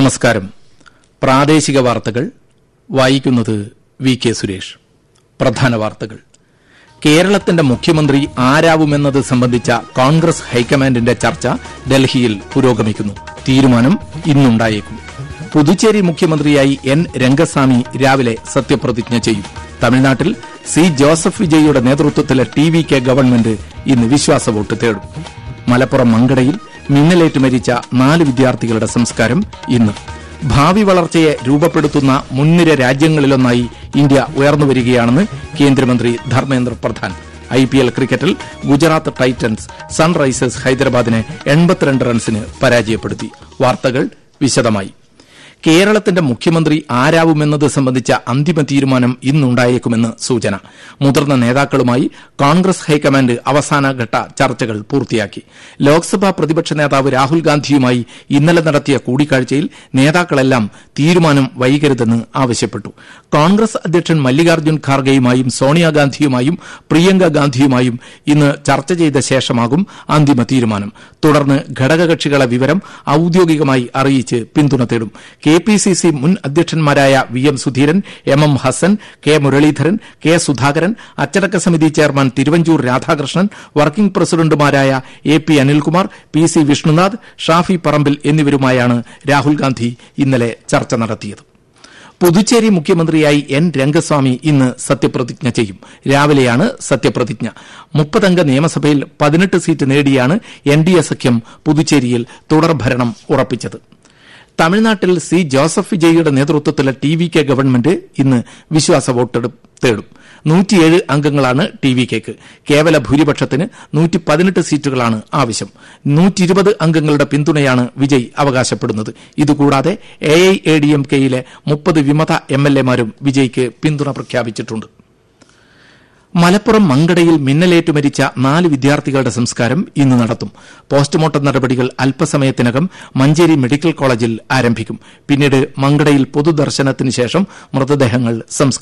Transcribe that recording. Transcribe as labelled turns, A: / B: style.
A: നമസ്കാരം പ്രാദേശിക വാർത്തകൾ വായിക്കുന്നത് വി കെ സുരേഷ് പ്രധാന വാർത്തകൾ കേരളത്തിന്റെ മുഖ്യമന്ത്രി ആരാവുമെന്നത് സംബന്ധിച്ച കോൺഗ്രസ് ഹൈക്കമാൻഡിന്റെ ചർച്ച ഡൽഹിയിൽ പുരോഗമിക്കുന്നു തീരുമാനം ഇന്നുണ്ടായേക്കും പുതുച്ചേരി മുഖ്യമന്ത്രിയായി എൻ രംഗസ്വാമി രാവിലെ സത്യപ്രതിജ്ഞ ചെയ്യും തമിഴ്നാട്ടിൽ സി ജോസഫ് വിജയിയുടെ നേതൃത്വത്തിലെ ടി വി കെ ഗവൺമെന്റ് ഇന്ന് വിശ്വാസ വോട്ട് തേടും മലപ്പുറം മങ്കടയിൽ മിന്നലേറ്റ് മരിച്ച നാല് വിദ്യാർത്ഥികളുടെ സംസ്കാരം ഇന്ന് ഭാവി വളർച്ചയെ രൂപപ്പെടുത്തുന്ന മുൻനിര രാജ്യങ്ങളിലൊന്നായി ഇന്ത്യ ഉയർന്നുവരികയാണെന്ന് കേന്ദ്രമന്ത്രി Dharmendra Pradhan I P L ക്രിക്കറ്റിൽ ഗുജറാത്ത് ടൈറ്റൻസ് സൺറൈസേഴ്സ് ഹൈദരാബാദിനെ എൺപത്തിരണ്ട് റൺസിന് പരാജയപ്പെടുത്തി വാർത്തകൾ വിശദമായി കേരളത്തിന്റെ മുഖ്യമന്ത്രി ആരാവുമെന്നത് സംബന്ധിച്ച അന്തിമ തീരുമാനം ഇന്നുണ്ടായേക്കുമെന്ന് സൂചന മുതിർന്ന നേതാക്കളുമായി കോൺഗ്രസ് ഹൈക്കമാൻഡ് അവസാനഘട്ട ചർച്ചകൾ പൂർത്തിയാക്കി ലോക്സഭാ പ്രതിപക്ഷ നേതാവ് രാഹുൽ ഗാന്ധിയുമായി ഇന്നലെ നടത്തിയ കൂടിക്കാഴ്ചയിൽ നേതാക്കളെല്ലാം തീരുമാനം വൈകരുതെന്ന് ആവശ്യപ്പെട്ടു കോൺഗ്രസ് അധ്യക്ഷൻ മല്ലികാർജ്ജുൻ ഖാർഗെയുമായും സോണിയാഗാന്ധിയുമായും പ്രിയങ്ക ഗാന്ധിയുമായും ഇന്ന് ചർച്ച ചെയ്ത ശേഷമാകും അന്തിമ തീരുമാനം തുടർന്ന് ഘടകകക്ഷികളെ വിവരം ഔദ്യോഗികമായി അറിയിച്ച് പിന്തുണ തേടും കെ പി സി സി മുൻ അധ്യക്ഷന്മാരായ V M Sudheeran M M Hassan K Muraleedharan K Sudhakaran അച്ചടക്ക സമിതി ചെയർമാൻ തിരുവഞ്ചൂർ രാധാകൃഷ്ണൻ വർക്കിംഗ് പ്രസിഡന്റുമാരായ A P Anilkumar P C Vishnunath Shafi Parambil എന്നിവരുമായാണ് രാഹുൽ ഗാന്ധി ഇന്നലെ ചർച്ച നടത്തിയത് പുതുച്ചേരി മുഖ്യമന്ത്രിയായി എൻ രംഗസ്വാമി ഇന്ന് സത്യപ്രതിജ്ഞ ചെയ്യും രാവിലെയാണ് സത്യപ്രതിജ്ഞ മുപ്പതംഗ നിയമസഭയിൽ പതിനെട്ട് സീറ്റ് നേടിയാണ് എൻ ഡി എ സഖ്യം പുതുച്ചേരിയിൽ തുടർഭരണം ഉറപ്പിച്ചത് തമിഴ്നാട്ടിൽ സി ജോസഫ് വിജയിയുടെ നേതൃത്വത്തിലെ ടി വി കെ ഗവൺമെന്റ് ഇന്ന് വിശ്വാസ വോട്ടെടു തേടും നൂറ്റിയേഴ് അംഗങ്ങളാണ് ടി വി കെക്ക് കേവല ഭൂരിപക്ഷത്തിന് നൂറ്റി പതിനെട്ട് സീറ്റുകളാണ് ആവശ്യം നൂറ്റിയിരുപത് അംഗങ്ങളുടെ പിന്തുണയാണ് വിജയ് അവകാശപ്പെടുന്നത് ഇതുകൂടാതെ A I A D M കെയിലെ മുപ്പത് വിമത എം എൽ എമാരും വിജയ്ക്ക് പിന്തുണ പ്രഖ്യാപിച്ചിട്ടുണ്ട് മലപ്പുറം മങ്കടയിൽ മിന്നലേറ്റ് മരിച്ച നാല് വിദ്യാർത്ഥികളുടെ സംസ്കാരം ഇന്ന് നടത്തും പോസ്റ്റ്മോർട്ടം നടപടികൾ അല്പസമയത്തിനകം മഞ്ചേരി മെഡിക്കൽ കോളേജിൽ ആരംഭിക്കും പിന്നീട് മങ്കടയിൽ പൊതുദർശനത്തിന് ശേഷം മൃതദേഹങ്ങൾ സംസ്കരിക്കും